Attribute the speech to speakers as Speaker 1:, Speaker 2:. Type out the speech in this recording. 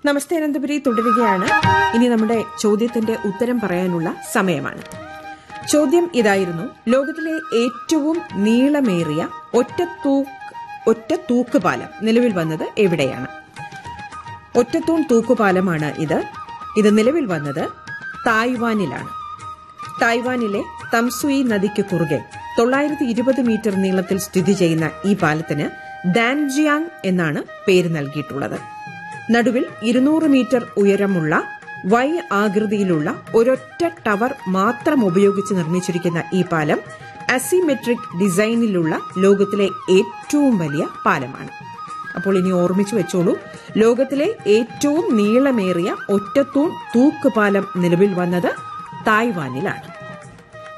Speaker 1: നമസ്തേ അനന്തപുരി തുടരുകയാണ് ഇനി നമ്മുടെ ചോദ്യത്തിന്റെ ഉത്തരം പറയാനുള്ള സമയമാണ് ചോദ്യം ഇതായിരുന്നു ലോകത്തിലെ ഏറ്റവും നീളമേറിയ ഒറ്റ തൂ- ഒറ്റ തൂക്കുപാലം നിലവിൽ വന്നത് എവിടെയാണ് ഒറ്റത്തൂൺ തൂക്കുപാലമാണ് ഇത് ഇത് നിലവിൽ വന്നത് തായ്വാനിലാണ് തായ്വാനിലെ തംസുയി നദിക്ക് കുറുകെ തൊള്ളായിരത്തി ഇരുപത് മീറ്റർ നീളത്തിൽ സ്ഥിതി ചെയ്യുന്ന ഈ പാലത്തിന് ദാൻജിയാങ് എന്നാണ് പേര് നൽകിയിട്ടുള്ളത് നടുവിൽ ഇരുന്നൂറ് മീറ്റർ ഉയരമുള്ള വൈ ആകൃതിയിലുള്ള ഒരൊറ്റ ടവർ മാത്രം ഉപയോഗിച്ച് നിർമ്മിച്ചിരിക്കുന്ന ഈ പാലം അസിമെട്രിക് ഡിസൈനിലുള്ള ലോകത്തിലെ ഏറ്റവും വലിയ പാലമാണ് അപ്പോൾ ഇനി ഓർമ്മിച്ചു വെച്ചോളൂ ലോകത്തിലെ ഏറ്റവും നീളമേറിയ ഒറ്റത്തൂൺ തൂക്കുപാലം നിലവിൽ വന്നത് തായ്വാനിലാണ്